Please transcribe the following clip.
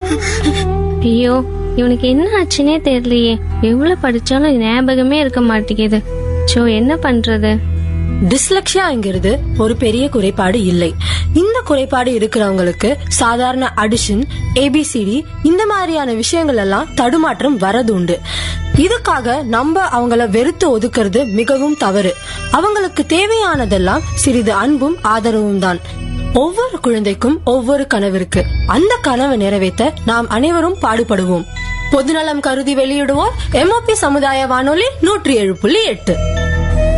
ஐயோ இவனுக்கு என்ன ஆச்சுன்னே தெரியலையே எவ்வளவு படிச்சாலும் ஞாபகமே இருக்க மாட்டேங்குது சோ என்ன பண்றது டிஸ்லக்ஷியாங்கிறது ஒரு பெரிய குறைபாடு இல்லை இந்த குறைபாடு இருக்கிறவங்களுக்கு சாதாரண அடிஷன் ஏபிசிடி இந்த மாதிரியான விஷயங்கள் எல்லாம் தடுமாற்றம் வரது உண்டு இதுக்காக நம்ம அவங்கள வெறுத்து ஒதுக்குறது மிகவும் தவறு அவங்களுக்கு தேவையானதெல்லாம் சிறிது அன்பும் ஆதரவும் தான் ஒவ்வொரு குழந்தைக்கும் ஒவ்வொரு கனவு இருக்கு அந்த கனவை நிறைவேற்ற நாம் அனைவரும் பாடுபடுவோம் பொதுநலம் கருதி வெளியிடுவோர் எம்ஓபி சமுதாய வானொலி நூற்றி ஏழு புள்ளி எட்டு